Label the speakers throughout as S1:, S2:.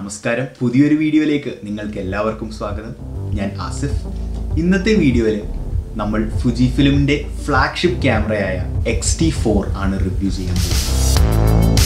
S1: നമസ്കാരം പുതിയൊരു വീഡിയോയിലേക്ക് നിങ്ങൾക്ക് എല്ലാവർക്കും സ്വാഗതം ഞാൻ ആസിഫ് ഇന്നത്തെ വീഡിയോയിൽ നമ്മൾ ഫുജി ഫിലിമിന്റെ ഫ്ലാഗ്ഷിപ്പ് ക്യാമറയായ എക്സ് ടി ഫോർ ആണ് റിവ്യൂ ചെയ്യാൻ പോകുന്നത്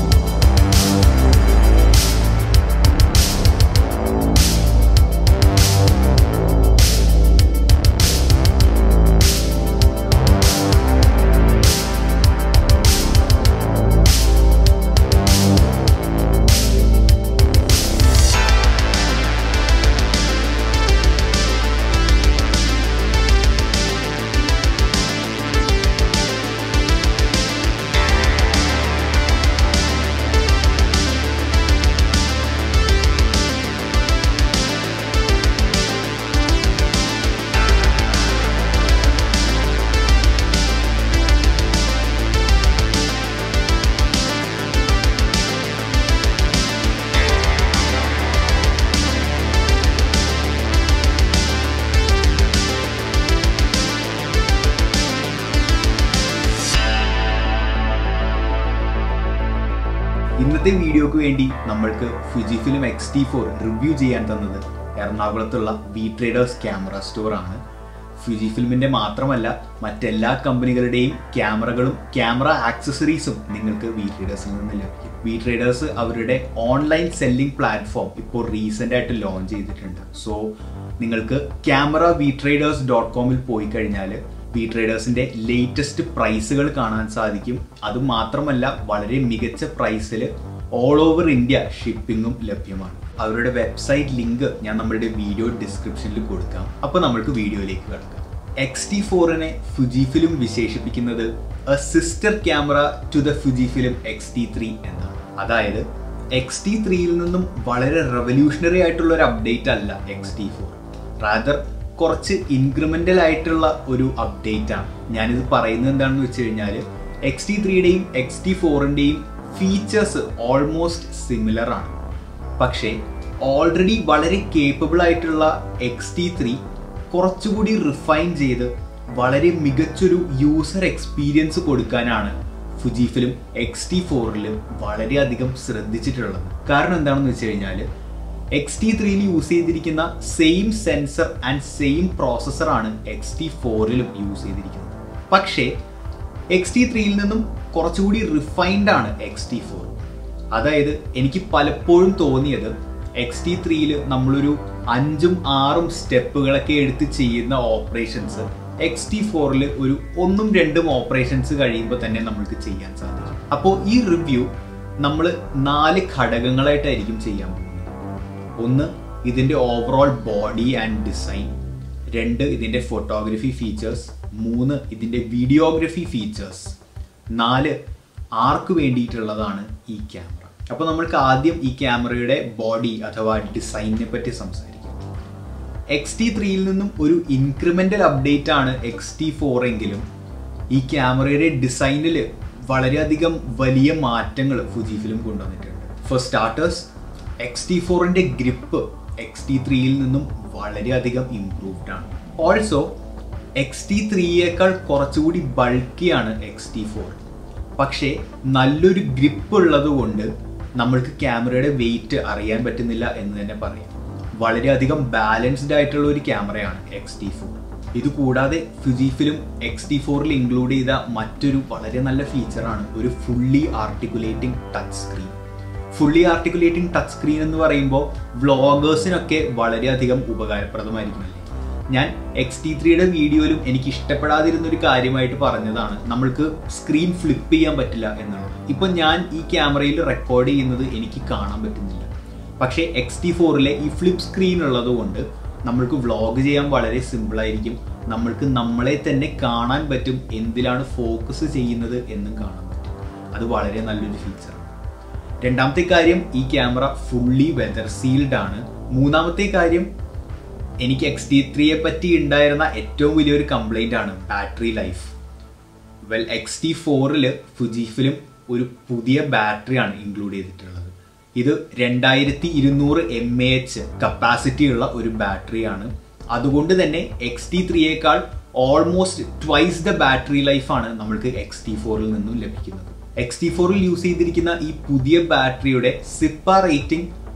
S1: ഇന്നത്തെ വീഡിയോക്ക് വേണ്ടി നമ്മൾക്ക് Fujifilm X T four review ചെയ്യാൻ തന്നത് എറണാകുളത്തുള്ള വി ട്രേഡേഴ്സ് ക്യാമറ സ്റ്റോർ ആണ് ഫുജി ഫിലിമിന്റെ മാത്രമല്ല മറ്റെല്ലാ കമ്പനികളുടെയും ക്യാമറകളും ക്യാമറ ആക്സസറീസും നിങ്ങൾക്ക് വി ട്രേഡേഴ്സിൽ നിന്ന് ലഭിക്കും വി ട്രേഡേഴ്സ് അവരുടെ ഓൺലൈൻ സെല്ലിംഗ് പ്ലാറ്റ്ഫോം ഇപ്പോൾ റീസെന്റ് ആയിട്ട് ലോഞ്ച് ചെയ്തിട്ടുണ്ട് സോ നിങ്ങൾക്ക് ക്യാമറ വി ട്രേഡേഴ്സ് ഡോട്ട് കോമിൽ പോയി കഴിഞ്ഞാൽ വി ട്രേഡേഴ്സിന്റെ ലേറ്റസ്റ്റ് പ്രൈസുകൾ കാണാൻ സാധിക്കും അത് മാത്രമല്ല വളരെ മികച്ച പ്രൈസിൽ ഓൾ ഓവർ ഇന്ത്യ ഷിപ്പിങ്ങും ലഭ്യമാണ് അവരുടെ വെബ്സൈറ്റ് ലിങ്ക് ഞാൻ നമ്മുടെ വീഡിയോ ഡിസ്ക്രിപ്ഷനിൽ കൊടുക്കാം അപ്പോൾ നമ്മൾക്ക് വീഡിയോയിലേക്ക് കിടക്കാം എക്സ് ടി ഫോറിനെ ഫുജി ഫിലിം വിശേഷിപ്പിക്കുന്നത് a sister camera to the Fujifilm X T three എന്നാണ് അതായത് എക്സ് ടി ത്രീയിൽ നിന്നും വളരെ റെവല്യൂഷണറി ആയിട്ടുള്ള ഒരു അപ്ഡേറ്റ് അല്ല എക്സ് ടി ഫോർ റാദർ കുറച്ച് ഇൻക്രിമെന്റൽ ആയിട്ടുള്ള ഒരു അപ്ഡേറ്റ് ആണ് ഞാനിത് പറയുന്നത് എന്താണെന്ന് വെച്ച് കഴിഞ്ഞാൽ എക്സ് ടി ത്രീയുടെയും എക്സ് ടി ഫോറിന്റെയും ഫീച്ചേഴ്സ് ഓൾമോസ്റ്റ് സിമിലർ ആണ് പക്ഷേ ഓൾറെഡി വളരെ കേപ്പബിൾ ആയിട്ടുള്ള എക്സ് ടി ത്രീ കുറച്ചുകൂടി റിഫൈൻ ചെയ്ത് വളരെ മികച്ചൊരു യൂസർ എക്സ്പീരിയൻസ് കൊടുക്കാനാണ് ഫുജി ഫിലിം എക്സ് ടി ഫോറിൽ വളരെയധികം ശ്രദ്ധിച്ചിട്ടുള്ളത് കാരണം എന്താണെന്ന് വെച്ച് കഴിഞ്ഞാൽ എക്സ് ടി ത്രീയിൽ യൂസ് ചെയ്തിരിക്കുന്ന same sensor and same processor ആണ് എക്സ് ടി ഫോറിലും യൂസ് ചെയ്തിരിക്കുന്നത് പക്ഷേ എക്സ് ടി ത്രീയിൽ നിന്നും കുറച്ചുകൂടി റിഫൈൻഡ് ആണ് എക്സ് ടി ഫോർ അതായത് എനിക്ക് പലപ്പോഴും തോന്നിയത് എക്സ് ടി ത്രീയിൽ നമ്മളൊരു അഞ്ചും ആറും സ്റ്റെപ്പുകളൊക്കെ എടുത്ത് ചെയ്യുന്ന ഓപ്പറേഷൻസ് എക്സ് ടി ഫോറിൽ ഒരു ഒന്നും രണ്ടും ഓപ്പറേഷൻസ് കഴിയുമ്പോൾ തന്നെ നമ്മൾക്ക് ചെയ്യാൻ സാധിക്കും അപ്പോൾ ഈ റിവ്യൂ നമ്മൾ നാല് ഘടകങ്ങളായിട്ടായിരിക്കും ചെയ്യാൻ പോകുന്നത് ഒന്ന് ഇതിൻ്റെ ഓവറോൾ ബോഡി ആൻഡ് ഡിസൈൻ രണ്ട് ഇതിൻ്റെ ഫോട്ടോഗ്രഫി ഫീച്ചേഴ്സ് മൂന്ന് ഇതിൻ്റെ വീഡിയോഗ്രഫി ഫീച്ചേഴ്സ് നാല് ആർക്ക് വേണ്ടിയിട്ടുള്ളതാണ് ഈ ക്യാമറ അപ്പോൾ നമ്മൾക്ക് ആദ്യം ഈ ക്യാമറയുടെ ബോഡി അഥവാ ഡിസൈനിനെ പറ്റി സംസാരിക്കാം എക്സ് ടി ത്രീയിൽ നിന്നും ഒരു ഇൻക്രിമെൻ്റൽ അപ്ഡേറ്റ് ആണ് എക്സ് ടി ഫോർ എങ്കിലും ഈ ക്യാമറയുടെ ഡിസൈനിൽ വളരെയധികം വലിയ മാറ്റങ്ങൾ ഫുജി ഫിലിം കൊണ്ടുവന്നിട്ടുണ്ട് ഫോർ സ്റ്റാർട്ടേഴ്സ് എക്സ് ടി ഫോറിൻ്റെ ഗ്രിപ്പ് എക്സ് ടി ത്രീയിൽ നിന്നും വളരെയധികം ഇംപ്രൂവ്ഡ് ആണ് ഓൾസോ എക്സ് ടി ത്രീയേക്കാൾ കുറച്ചുകൂടി ബൾക്കിയാണ് എക്സ് ടി ഫോർ പക്ഷേ നല്ലൊരു ഗ്രിപ്പ് ഉള്ളത് കൊണ്ട് നമ്മൾക്ക് ക്യാമറയുടെ വെയിറ്റ് അറിയാൻ പറ്റുന്നില്ല എന്ന് തന്നെ പറയാം വളരെയധികം ബാലൻസ്ഡ് ആയിട്ടുള്ള ഒരു ക്യാമറയാണ് എക്സ് ടി ഫോർ ഇത് കൂടാതെ ഫുജി ഫിലിം എക്സ് ടി ഫോറിൽ ഇൻക്ലൂഡ് ചെയ്ത മറ്റൊരു വളരെ നല്ല ഫീച്ചറാണ് ഒരു fully articulating touch screen fully articulating touch screen എന്ന് പറയുമ്പോൾ വ്ളോഗേഴ്സിനൊക്കെ വളരെയധികം ഉപകാരപ്രദമായിരിക്കും ഞാൻ എക്സ് ടി ത്രീയുടെ വീഡിയോയിലും എനിക്ക് ഇഷ്ടപ്പെടാതിരുന്ന ഒരു കാര്യമായിട്ട് പറഞ്ഞതാണ് നമ്മൾക്ക് സ്ക്രീൻ ഫ്ലിപ്പ് ചെയ്യാൻ പറ്റില്ല എന്നുള്ളത് ഇപ്പൊ ഞാൻ ഈ ക്യാമറയിൽ റെക്കോർഡ് ചെയ്യുന്നത് എനിക്ക് കാണാൻ പറ്റുന്നില്ല പക്ഷേ എക്സ് ടി ഫോറിലെ ഈ ഫ്ലിപ്പ് സ്ക്രീൻ ഉള്ളത് കൊണ്ട് നമ്മൾക്ക് വ്ളോഗ് ചെയ്യാൻ വളരെ സിമ്പിൾ ആയിരിക്കും നമ്മൾക്ക് നമ്മളെ തന്നെ കാണാൻ പറ്റും എന്തിലാണ് ഫോക്കസ് ചെയ്യുന്നത് എന്നും കാണാൻ പറ്റും അത് വളരെ നല്ലൊരു ഫീച്ചറാണ് രണ്ടാമത്തെ കാര്യം ഈ ക്യാമറ ഫുള്ളി വെതർ സീൽഡ് ആണ് മൂന്നാമത്തെ കാര്യം എനിക്ക് എക്സ് ടി ത്രീയെ പറ്റി ഉണ്ടായിരുന്ന ഏറ്റവും വലിയൊരു കംപ്ലൈന്റ് ആണ് battery life well X T ഫോറിൽ ഫുജി ഫിലിം ഒരു പുതിയ ബാറ്ററിയാണ് ഇൻക്ലൂഡ് ചെയ്തിട്ടുള്ളത് ഇത് രണ്ടായിരത്തി ഇരുന്നൂറ് എം എ എച്ച് കപ്പാസിറ്റി ഉള്ള ഒരു ബാറ്ററിയാണ് അതുകൊണ്ട് തന്നെ എക്സ് ടി ത്രീയേക്കാൾ ഓൾമോസ്റ്റ് ട്വൈസ് ദ ബാറ്ററി ലൈഫാണ് നമ്മൾക്ക് എക്സ് ടി ഫോറിൽ നിന്നും ലഭിക്കുന്നത് എക്സ് ടി ഫോറിൽ യൂസ് ചെയ്തിരിക്കുന്ന ഈ പുതിയ ബാറ്ററിയുടെ സിപ്പ റേറ്റിംഗ്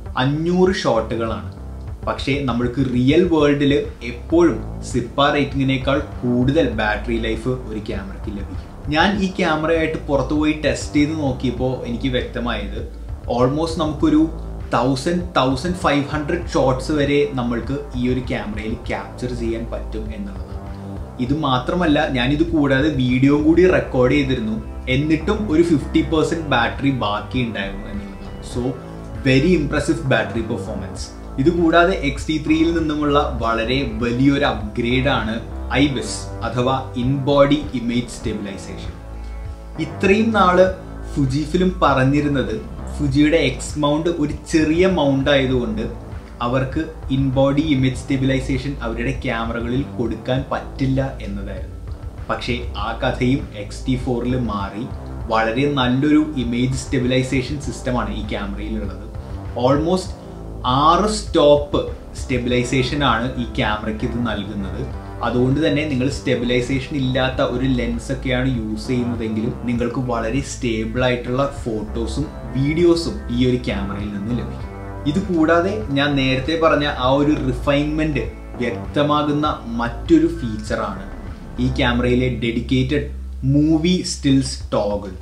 S1: അഞ്ഞൂറ് ഷോട്ടുകളാണ് പക്ഷേ നമ്മൾക്ക് റിയൽ വേൾഡിൽ എപ്പോഴും സിപ്പ റേറ്റിങ്ങിനേക്കാൾ കൂടുതൽ ബാറ്ററി ലൈഫ് ഒരു ക്യാമറയ്ക്ക് ലഭിക്കും ഞാൻ ഈ ക്യാമറയായിട്ട് പുറത്തു പോയി ടെസ്റ്റ് ചെയ്ത് നോക്കിയപ്പോൾ എനിക്ക് വ്യക്തമായത് ഓൾമോസ്റ്റ് നമുക്കൊരു thousand thousand five hundred shots വരെ നമ്മൾക്ക് ഈ ഒരു ക്യാമറയിൽ ക്യാപ്ചർ ചെയ്യാൻ പറ്റും എന്നുള്ളതാണ് ഇത് മാത്രമല്ല ഞാനിത് കൂടാതെ വീഡിയോ കൂടി റെക്കോർഡ് ചെയ്തിരുന്നു എന്നിട്ടും ഒരു ഫിഫ്റ്റി പെർസെൻറ്റ് ബാറ്ററി ബാക്കി ഉണ്ടായിരുന്നു എന്നുള്ളതാണ് so very impressive battery performance ഇത് കൂടാതെ എക്സ് ടി ത്രീയിൽ നിന്നുമുള്ള വളരെ വലിയൊരു അപ്ഗ്രേഡ് ആണ് ഐബിസ് അഥവാ ഇൻ ബോഡി ഇമേജ് സ്റ്റെബിലൈസേഷൻ ഇത്രയും നാള് ഫുജി ഫിലിം പറഞ്ഞിരുന്നത് ഫുജിയുടെ എക്സ് മൗണ്ട് ഒരു ചെറിയ മൗണ്ട് ആയതുകൊണ്ട് അവർക്ക് ഇൻ ബോഡി ഇമേജ് സ്റ്റെബിലൈസേഷൻ അവരുടെ ക്യാമറകളിൽ കൊടുക്കാൻ പറ്റില്ല എന്നതായിരുന്നു പക്ഷേ ആ കഥയും എക്സ് ടി ഫോറിൽ മാറി വളരെ നല്ലൊരു ഇമേജ് സ്റ്റെബിലൈസേഷൻ സിസ്റ്റമാണ് ഈ ക്യാമറയിലുള്ളത് ഓൾമോസ്റ്റ് ആറ് സ്റ്റോപ്പ് സ്റ്റെബിലൈസേഷൻ ആണ് ഈ ക്യാമറയ്ക്ക് ഇത് നൽകുന്നത് അതുകൊണ്ട് തന്നെ നിങ്ങൾ സ്റ്റെബിലൈസേഷൻ ഇല്ലാത്ത ഒരു ലെൻസ് ഒക്കെയാണ് യൂസ് ചെയ്യുന്നതെങ്കിലും നിങ്ങൾക്ക് വളരെ സ്റ്റേബിൾ ആയിട്ടുള്ള ഫോട്ടോസും വീഡിയോസും ഈ ഒരു ക്യാമറയിൽ നിന്ന് ലഭിക്കും ഇത് കൂടാതെ ഞാൻ നേരത്തെ പറഞ്ഞ ആ ഒരു റിഫൈൻമെന്റ് വ്യക്തമാകുന്ന മറ്റൊരു ഫീച്ചറാണ് ഈ ക്യാമറയിലെ ഡെഡിക്കേറ്റഡ് മൂവി സ്റ്റിൽസ് ടോഗിൾ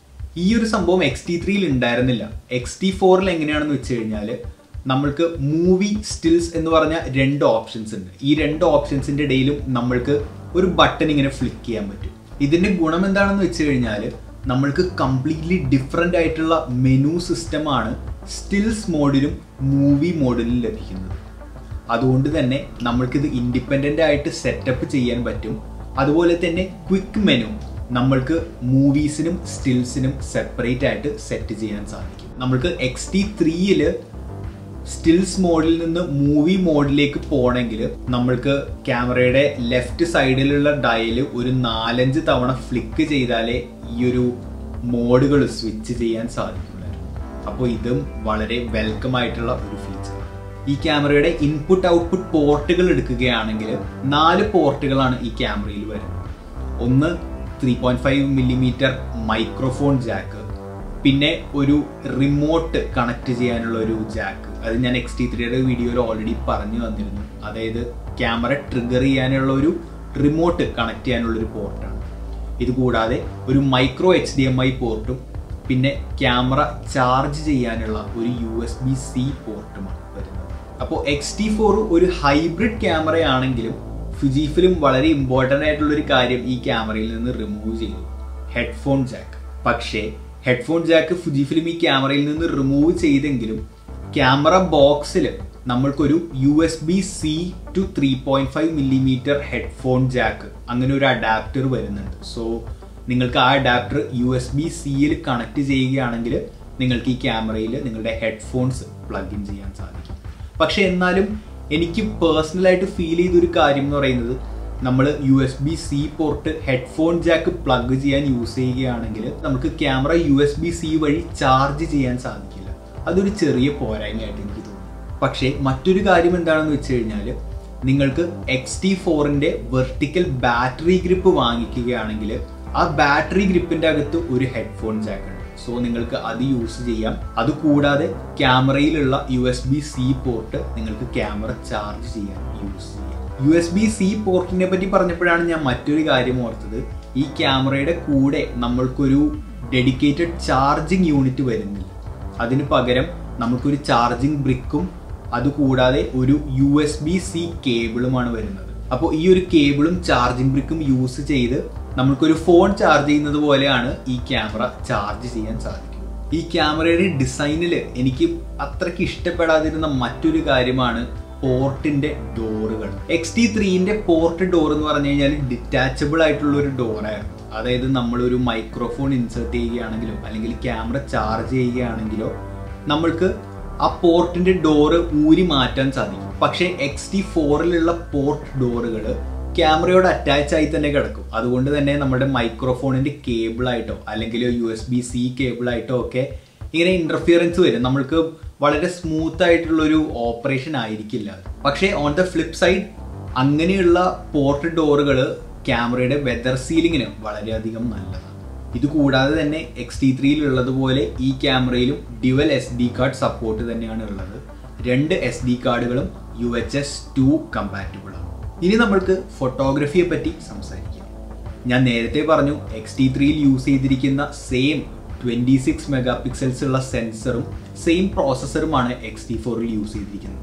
S1: ഈ ഒരു സംഭവം എക്സ് ടി ത്രീയിൽ ഉണ്ടായിരുന്നില്ല എക്സ് ടി ഫോറിൽ എങ്ങനെയാണെന്ന് വെച്ച് കഴിഞ്ഞാൽ നമ്മൾക്ക് മൂവി സ്റ്റിൽസ് എന്ന് പറഞ്ഞ രണ്ട് ഓപ്ഷൻസ് ഉണ്ട് ഈ രണ്ട് ഓപ്ഷൻസിന്റെ ഇടയിലും നമ്മൾക്ക് ഒരു ബട്ടൺ ഇങ്ങനെ ഫ്ലിക്ക് ചെയ്യാൻ പറ്റും ഇതിന്റെ ഗുണം എന്താണെന്ന് വെച്ച് കഴിഞ്ഞാൽ നമ്മൾക്ക് കംപ്ലീറ്റ്ലി ഡിഫറെൻ്റ് ആയിട്ടുള്ള മെനു സിസ്റ്റമാണ് സ്റ്റിൽസ് മോഡിലും മൂവി മോഡിലും ലഭിക്കുന്നത് അതുകൊണ്ട് തന്നെ നമ്മൾക്കിത് ഇൻഡിപെൻഡൻ്റ് ആയിട്ട് സെറ്റപ്പ് ചെയ്യാൻ പറ്റും അതുപോലെ തന്നെ ക്വിക്ക് മെനു നമ്മൾക്ക് മൂവീസിനും സ്റ്റിൽസിനും സെപ്പറേറ്റ് ആയിട്ട് സെറ്റ് ചെയ്യാൻ സാധിക്കും നമ്മൾക്ക് എക്സ് ടി ത്രീയില് സ്റ്റിൽസ് മോഡിൽ നിന്ന് മൂവി മോഡിലേക്ക് പോകണമെങ്കിൽ നമ്മൾക്ക് ക്യാമറയുടെ ലെഫ്റ്റ് സൈഡിലുള്ള ഡയല് ഒരു നാലഞ്ച് തവണ ഫ്ലിക്ക് ചെയ്താലേ ഈ ഒരു മോഡുകൾ സ്വിച്ച് ചെയ്യാൻ സാധിക്കുള്ളായിരുന്നു അപ്പോൾ ഇതും വളരെ വെൽക്കം ആയിട്ടുള്ള ഒരു ഫീച്ചർ ഈ ക്യാമറയുടെ ഇൻപുട്ട് ഔട്ട്പുട്ട് പോർട്ടുകൾ എടുക്കുകയാണെങ്കിൽ നാല് പോർട്ടുകളാണ് ഈ ക്യാമറയിൽ വരുന്നത് ഒന്ന് three point five millimetre microphone jack പിന്നെ ഒരു റിമോട്ട് കണക്ട് ചെയ്യാനുള്ള ഒരു ജാക്ക് അത് ഞാൻ എക്സ് ടി ത്രീയുടെ വീഡിയോയിൽ ഓൾറെഡി പറഞ്ഞു വന്നിരുന്നു അതായത് ക്യാമറ ട്രിഗർ ചെയ്യാനുള്ള ഒരു റിമോട്ട് കണക്ട് ചെയ്യാനുള്ള ഒരു പോർട്ടാണ് ഇത് കൂടാതെ ഒരു micro H D M I പോർട്ടും പിന്നെ ക്യാമറ ചാർജ് ചെയ്യാനുള്ള ഒരു യു എസ് ബി സി പോർട്ടുമാണ് വരുന്നത് അപ്പോൾ എക്സ് ടി ഫോർ ഒരു ഹൈബ്രിഡ് ക്യാമറയാണെങ്കിലും ഫിജിഫിലും വളരെ ഇമ്പോർട്ടൻ്റ് ആയിട്ടുള്ള ഒരു കാര്യം ഈ ക്യാമറയിൽ നിന്ന് റിമൂവ് ചെയ്തു ഹെഡ്ഫോൺ ജാക്ക് പക്ഷേ ഹെഡ്ഫോൺ ജാക്ക് ഫുജിഫിലിം ഈ ക്യാമറയിൽ നിന്ന് റിമൂവ് ചെയ്തെങ്കിലും ക്യാമറ ബോക്സിൽ നമ്മൾക്കൊരു U S B C to three point five millimetre headphone jack അങ്ങനെ ഒരു അഡാപ്റ്റർ വരുന്നുണ്ട് സോ നിങ്ങൾക്ക് ആ അഡാപ്റ്റർ യു എസ് ബി സിയിൽ കണക്ട് ചെയ്യുകയാണെങ്കിൽ നിങ്ങൾക്ക് ഈ ക്യാമറയിൽ നിങ്ങളുടെ ഹെഡ്ഫോൺസ് പ്ലഗ് ഇൻ ചെയ്യാൻ സാധിക്കും പക്ഷെ എന്നാലും എനിക്ക് പേഴ്സണലായിട്ട് ഫീൽ ചെയ്തൊരു കാര്യം എന്ന് പറയുന്നത് നമ്മൾ U S B C port headphone jack plug ചെയ്യാൻ യൂസ് ചെയ്യുകയാണെങ്കിൽ നമുക്ക് camera U S B C വഴി ചാർജ് ചെയ്യാൻ സാധിക്കില്ല അതൊരു ചെറിയ പോരായ്മയായിട്ട് എനിക്ക് തോന്നുന്നു പക്ഷേ മറ്റൊരു കാര്യം എന്താണെന്ന് വെച്ച് കഴിഞ്ഞാൽ നിങ്ങൾക്ക് എക്സ് ടി ഫോറിന്റെ വെർട്ടിക്കൽ ബാറ്ററി ഗ്രിപ്പ് വാങ്ങിക്കുകയാണെങ്കിൽ ആ ബാറ്ററി ഗ്രിപ്പിന്റെ അകത്ത് ഒരു ഹെഡ്ഫോൺ ജാക്ക് ഉണ്ട് സോ നിങ്ങൾക്ക് അത് യൂസ് ചെയ്യാം അത് കൂടാതെ ക്യാമറയിലുള്ള U S B C port നിങ്ങൾക്ക് ക്യാമറ ചാർജ് ചെയ്യാൻ യൂസ് ചെയ്യാം യു എസ് ബി സി പോർട്ടിനെ പറ്റി പറഞ്ഞപ്പോഴാണ് ഞാൻ മറ്റൊരു കാര്യം ഓർത്തത് ഈ ക്യാമറയുടെ കൂടെ നമ്മൾക്കൊരു ഡെഡിക്കേറ്റഡ് ചാർജിങ് യൂണിറ്റ് വരുന്നില്ല അതിന് പകരം നമുക്കൊരു ചാർജിങ് ബ്രിക്കും അതുകൂടാതെ ഒരു യു എസ് ബി സി കേബിളുമാണ് വരുന്നത് അപ്പോൾ ഈ ഒരു കേബിളും ചാർജിങ് ബ്രിക്കും യൂസ് ചെയ്ത് നമുക്കൊരു ഫോൺ ചാർജ് ചെയ്യുന്നത് പോലെയാണ് ഈ ക്യാമറ ചാർജ് ചെയ്യാൻ സാധിക്കുന്നത് ഈ ക്യാമറയുടെ ഡിസൈനിൽ എനിക്ക് അത്രയ്ക്ക് ഇഷ്ടപ്പെടാതിരുന്ന മറ്റൊരു കാര്യമാണ് പോർട്ടിന്റെ ഡോറുകൾ എക്സ് ടി ത്രീന്റെ പോർട്ട് ഡോർ എന്ന് പറഞ്ഞു കഴിഞ്ഞാൽ ഡിറ്റാച്ചബിൾ ആയിട്ടുള്ള ഒരു ഡോറായിരുന്നു അതായത് നമ്മൾ ഒരു മൈക്രോഫോൺ ഇൻസേർട്ട് ചെയ്യുകയാണെങ്കിലോ അല്ലെങ്കിൽ ക്യാമറ ചാർജ് ചെയ്യുകയാണെങ്കിലോ നമ്മൾക്ക് ആ പോർട്ടിന്റെ ഡോറ് ഊരി മാറ്റാൻ സാധിക്കും പക്ഷേ എക്സ് ടി ഫോറിലുള്ള പോർട്ട് ഡോറുകൾ ക്യാമറയോട് അറ്റാച്ച് ആയി തന്നെ കിടക്കും അതുകൊണ്ട് തന്നെ നമ്മുടെ മൈക്രോഫോണിന്റെ കേബിൾ ആയിട്ടോ അല്ലെങ്കിൽ U S B C cable ആയിട്ടോ ഒക്കെ ഇങ്ങനെ ഇന്റർഫിയറൻസ് വരും നമ്മൾക്ക് വളരെ സ്മൂത്ത് ആയിട്ടുള്ള ഒരു ഓപ്പറേഷൻ ആയിരിക്കില്ല അത് പക്ഷേ ഓൺ ദ ഫ്ലിപ്പ് സൈഡ് അങ്ങനെയുള്ള പോർട്ട് ഡോറുകൾ ക്യാമറയുടെ വെതർ സീലിങ്ങിന് വളരെയധികം നല്ലതാണ് ഇത് കൂടാതെ തന്നെ എക്സ് ടി ത്രീയിൽ ഉള്ളതുപോലെ ഈ ക്യാമറയിലും dual S D card support തന്നെയാണ് ഉള്ളത് രണ്ട് എസ് ഡി കാർഡുകളും U H S two compatible ആണ് ഇനി നമ്മൾക്ക് ഫോട്ടോഗ്രഫിയെ പറ്റി സംസാരിക്കാം ഞാൻ നേരത്തെ പറഞ്ഞു എക്സ് ടി ത്രീയിൽ യൂസ് ചെയ്തിരിക്കുന്ന same twenty six megapixels ഉള്ള സെൻസറും സെയിം പ്രോസസ്സറുമാണ് എക്സ് ടി ഫോറിൽ യൂസ് ചെയ്തിരിക്കുന്നത്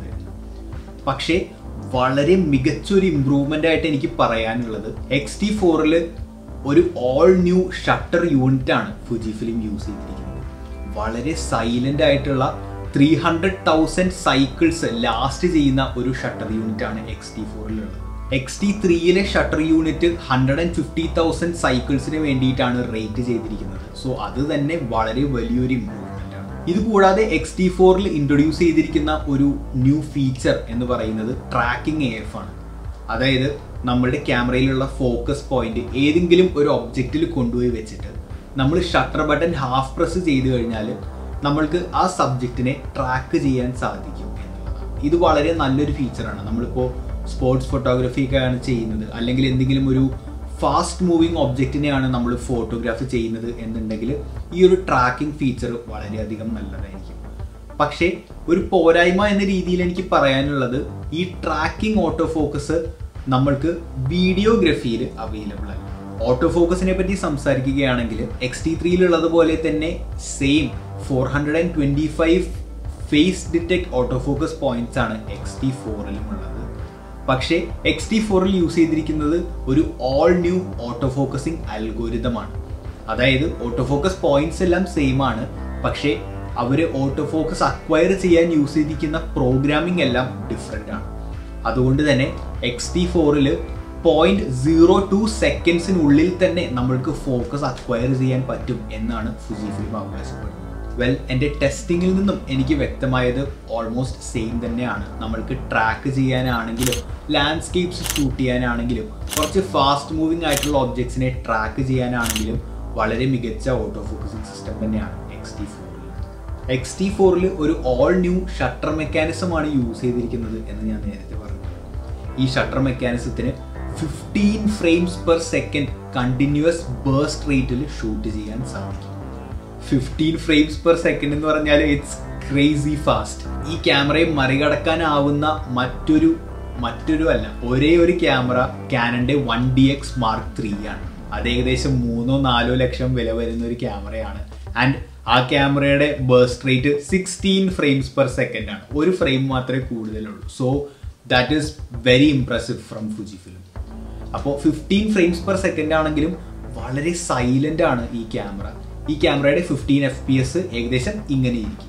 S1: പക്ഷേ വളരെ മികച്ചൊരു ഇമ്പ്രൂവ്മെൻ്റ് ആയിട്ട് എനിക്ക് പറയാനുള്ളത് എക്സ് ടി ഫോറിൽ ഒരു ഓൾ ന്യൂ ഷട്ടർ യൂണിറ്റ് ആണ് ഫുജി ഫിലിം യൂസ് ചെയ്തിരിക്കുന്നത് വളരെ സൈലന്റ് ആയിട്ടുള്ള three hundred thousand cycles last ചെയ്യുന്ന ഒരു ഷട്ടർ യൂണിറ്റ് ആണ് എക്സ് ടി ഫോറിലുള്ളത് എക്സ് ടി ത്രീയിലെ shutter unit hundred and fifty thousand സൈക്കിൾസിന് വേണ്ടിയിട്ടാണ് റേറ്റ് ചെയ്തിരിക്കുന്നത് സോ അത് തന്നെ വളരെ വലിയൊരു ഇമ്പ്രൂവ്മെന്റ് ആണ് ഇത് കൂടാതെ എക്സ് ടി ഫോറിൽ ഇൻട്രൊഡ്യൂസ് ചെയ്തിരിക്കുന്ന ഒരു ന്യൂ ഫീച്ചർ എന്ന് പറയുന്നത് ട്രാക്കിംഗ് എ എഫ് ആണ് അതായത് നമ്മുടെ ക്യാമറയിലുള്ള ഫോക്കസ് പോയിന്റ് ഏതെങ്കിലും ഒരു ഒബ്ജക്റ്റിൽ കൊണ്ടുപോയി വെച്ചിട്ട് നമ്മൾ ഷട്ടർ ബട്ടൺ ഹാഫ് പ്രസ് ചെയ്ത് കഴിഞ്ഞാൽ നമ്മൾക്ക് ആ സബ്ജക്റ്റിനെ ട്രാക്ക് ചെയ്യാൻ സാധിക്കും എന്നുള്ളതാണ് ഇത് വളരെ നല്ലൊരു ഫീച്ചറാണ് നമ്മളിപ്പോൾ സ്പോർട്സ് ഫോട്ടോഗ്രാഫി ഒക്കെയാണ് ചെയ്യുന്നത് അല്ലെങ്കിൽ എന്തെങ്കിലും ഒരു ഫാസ്റ്റ് മൂവിങ് ഒബ്ജക്റ്റിനെയാണ് നമ്മൾ ഫോട്ടോഗ്രാഫി ചെയ്യുന്നത് എന്നുണ്ടെങ്കിൽ ഈ ഒരു ട്രാക്കിംഗ് ഫീച്ചർ വളരെയധികം നല്ലതായിരിക്കും പക്ഷേ ഒരു പോരായ്മ എന്ന രീതിയിൽ എനിക്ക് പറയാനുള്ളത് ഈ ട്രാക്കിംഗ് ഓട്ടോ ഫോക്കസ് നമ്മൾക്ക് വീഡിയോഗ്രഫിയിൽ അവൈലബിൾ അല്ല ഓട്ടോ ഫോക്കസിനെ പറ്റി സംസാരിക്കുകയാണെങ്കിൽ എക്സ് ടി ത്രീയിലുള്ളതുപോലെ തന്നെ same four hundred and twenty five phase detect autofocus points ആണ് എക്സ് ടി ഫോറിലും ഉള്ളത് പക്ഷേ എക്സ് ടി ഫോറിൽ യൂസ് ചെയ്തിരിക്കുന്നത് ഒരു ഓൾ ന്യൂ ഓട്ടോ ഫോക്കസിങ് അൽഗോരിതമാണ് അതായത് ഓട്ടോ ഫോക്കസ് പോയിന്റ്സ് എല്ലാം സെയിം ആണ് പക്ഷേ അവർ ഓട്ടോ ഫോക്കസ് അക്വയർ ചെയ്യാൻ യൂസ് ചെയ്തിരിക്കുന്ന പ്രോഗ്രാമിംഗ് എല്ലാം ഡിഫറെൻ്റ് ആണ് അതുകൊണ്ട് തന്നെ എക്സ് ടി ഫോറിൽ പോയിന്റ് സീറോ ടു സെക്കൻഡ്സിനുള്ളിൽ തന്നെ നമ്മൾക്ക് ഫോക്കസ് അക്വയർ ചെയ്യാൻ പറ്റും എന്നാണ് ഫുജി ഫിലിം അവകാശപ്പെടുന്നത് വെൽ എൻ്റെ ടെസ്റ്റിങ്ങിൽ നിന്നും എനിക്ക് വ്യക്തമായത് ഓൾമോസ്റ്റ് സെയിം തന്നെയാണ് നമ്മൾക്ക് ട്രാക്ക് ചെയ്യാനാണെങ്കിലും ലാൻഡ്സ്കേപ്സ് ഷൂട്ട് ചെയ്യാനാണെങ്കിലും കുറച്ച് ഫാസ്റ്റ് മൂവിങ് ആയിട്ടുള്ള ഒബ്ജക്ട്സിനെ ട്രാക്ക് ചെയ്യാനാണെങ്കിലും വളരെ മികച്ച ഓട്ടോ ഫോക്കസിംഗ് സിസ്റ്റം തന്നെയാണ് എക്സ് ടി ഫോറിൽ എക്സ് ടി ഫോറിൽ ഒരു ഓൾ ന്യൂ ഷട്ടർ മെക്കാനിസമാണ് യൂസ് ചെയ്തിരിക്കുന്നത് എന്ന് ഞാൻ നേരത്തെ പറഞ്ഞു ഈ ഷട്ടർ മെക്കാനിസത്തിന് fifteen frames per second continuous burst റേറ്റിൽ ഷൂട്ട് ചെയ്യാൻ സാധിക്കും ഫിഫ്റ്റീൻ ഫ്രെയിംസ് പെർ സെക്കൻഡ് എന്ന് പറഞ്ഞാൽ ഇറ്റ്സ് ക്രേസി ഫാസ്റ്റ് ഈ ക്യാമറയെ മറികടക്കാനാവുന്ന മറ്റൊരു മറ്റൊരു അല്ല ഒരേ ഒരു ക്യാമറ ക്യാനന്റെ one D X mark three ആണ് അത് ഏകദേശം മൂന്നോ നാലോ ലക്ഷം വില വരുന്ന ഒരു ക്യാമറയാണ് ആൻഡ് ആ ക്യാമറയുടെ burst rate sixteen frames per second ആണ് ഒരു ഫ്രെയിം മാത്രമേ കൂടുതലുള്ളൂ so that is very impressive from Fujifilm അപ്പോൾ ഫിഫ്റ്റീൻ ഫ്രെയിംസ് പെർ സെക്കൻഡ് ആണെങ്കിലും വളരെ സൈലന്റ് ആണ് ഈ ക്യാമറ ഈ ക്യാമറയുടെ ഫിഫ്റ്റീൻ എഫ് പി എസ് ഏകദേശം ഇങ്ങനെ ഇരിക്കും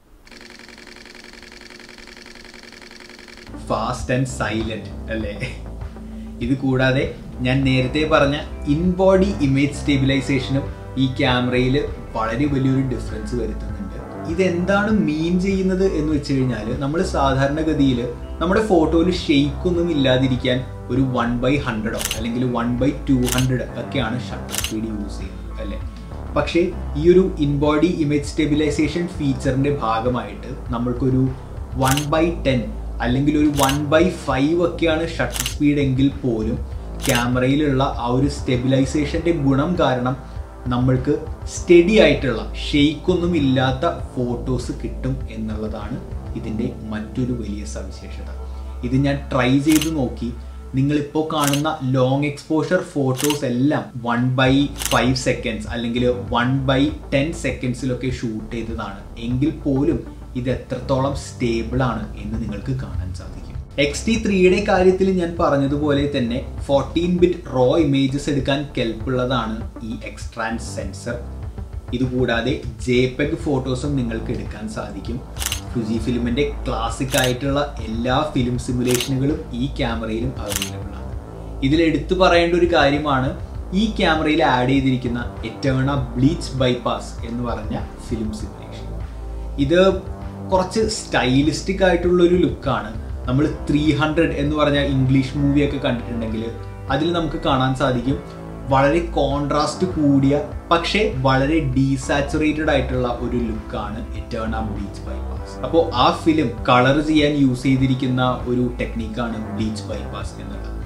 S1: ഫാസ്റ്റ് ആൻഡ് സൈലന്റ് അല്ലേ ഇത് കൂടാതെ ഞാൻ നേരത്തെ പറഞ്ഞ ഇൻബോഡി ഇമേജ് സ്റ്റെബിലൈസേഷനും ഈ ക്യാമറയിൽ വളരെ വലിയൊരു ഡിഫറൻസ് വരുത്തുന്നുണ്ട് ഇതെന്താണ് മീൻ ചെയ്യുന്നത് എന്ന് വെച്ച് കഴിഞ്ഞാൽ നമ്മൾ സാധാരണഗതിയിൽ നമ്മുടെ ഫോട്ടോയിൽ ഷെയ്ക്ക് ഒന്നും ഇല്ലാതിരിക്കാൻ ഒരു വൺ ബൈ ഹൺഡ്രഡോ അല്ലെങ്കിൽ വൺ ബൈ ടു ഹൺഡ്രഡ് ഒക്കെയാണ് ഷട്ടർ സ്പീഡ് യൂസ് ചെയ്യുന്നത് അല്ലേ പക്ഷേ ഈ ഒരു ഇൻബോഡി ഇമേജ് സ്റ്റെബിലൈസേഷൻ ഫീച്ചറിന്റെ ഭാഗമായിട്ട് നമ്മൾക്കൊരു വൺ ബൈ ടെൻ അല്ലെങ്കിൽ ഒരു വൺ ബൈ ഫൈവ് ഒക്കെയാണ് ഷട്ടർ സ്പീഡ് എങ്കിൽ പോലും ക്യാമറയിലുള്ള ആ ഒരു സ്റ്റെബിലൈസേഷന്റെ ഗുണം കാരണം നമ്മൾക്ക് സ്റ്റഡി ആയിട്ടുള്ള ഷെയ്ക്കൊന്നും ഇല്ലാത്ത ഫോട്ടോസ് കിട്ടും എന്നുള്ളതാണ് ഇതിൻ്റെ മറ്റൊരു വലിയ സവിശേഷത ഇത് ഞാൻ ട്രൈ ചെയ്ത് നോക്കി നിങ്ങളിപ്പോൾ കാണുന്ന ലോങ് എക്സ്പോഷർ ഫോട്ടോസ് എല്ലാം വൺ ബൈ ഫൈവ് സെക്കൻഡ്സ് അല്ലെങ്കിൽ വൺ ബൈ ടെൻ സെക്കൻഡ്സിലൊക്കെ ഷൂട്ട് ചെയ്തതാണ് എങ്കിൽ പോലും ഇത് എത്രത്തോളം സ്റ്റേബിൾ ആണ് എന്ന് നിങ്ങൾക്ക് കാണാൻ സാധിക്കും എക്സ് ടി ത്രീയുടെ കാര്യത്തിൽ ഞാൻ പറഞ്ഞതുപോലെ തന്നെ ഫോർട്ടീൻ ബിറ്റ് റോ ഇമേജസ് എടുക്കാൻ കെൽപ്പുള്ളതാണ് ഈ എക്സ്ട്രാൻസ് സെൻസർ ഇതുകൂടാതെ ജെപെഗ് ഫോട്ടോസും നിങ്ങൾക്ക് എടുക്കാൻ സാധിക്കും ഫുജി ഫിലിമിന്റെ ക്ലാസിക് ആയിട്ടുള്ള എല്ലാ ഫിലിം സിമുലേഷനുകളും ഈ ക്യാമറയിലും അവൈലബിൾ ആണ് ഇതിൽ എടുത്തു പറയേണ്ട ഒരു കാര്യമാണ് ഈ ക്യാമറയിൽ ആഡ് ചെയ്തിരിക്കുന്ന എറ്റേണ ബ്ലീച്ച് ബൈപ്പാസ് എന്ന് പറഞ്ഞ ഫിലിം സിമുലേഷൻ ഇത് കുറച്ച് സ്റ്റൈലിസ്റ്റിക് ആയിട്ടുള്ള ഒരു ലുക്കാണ് നമ്മൾ ത്രീ ഹൺഡ്രഡ് എന്ന് പറഞ്ഞ ഇംഗ്ലീഷ് മൂവിയൊക്കെ കണ്ടിട്ടുണ്ടെങ്കിൽ അതിൽ നമുക്ക് കാണാൻ സാധിക്കും വളരെ കോൺട്രാസ്റ്റ് കൂടിയ പക്ഷേ വളരെ ഡീസാച്ചുറേറ്റഡ് ആയിട്ടുള്ള ഒരു ലുക്കാണ് എറ്റേണ ബ്ലീച്ച് ബൈപ്പാസ് അപ്പോൾ ആ ഫിലിം കളർ ചെയ്യാൻ യൂസ് ചെയ്തിരിക്കുന്ന ഒരു ടെക്നിക്കാണ് ബ്ലീച്ച് ബൈപ്പാസ് എന്നുള്ളത് അപ്പോൾ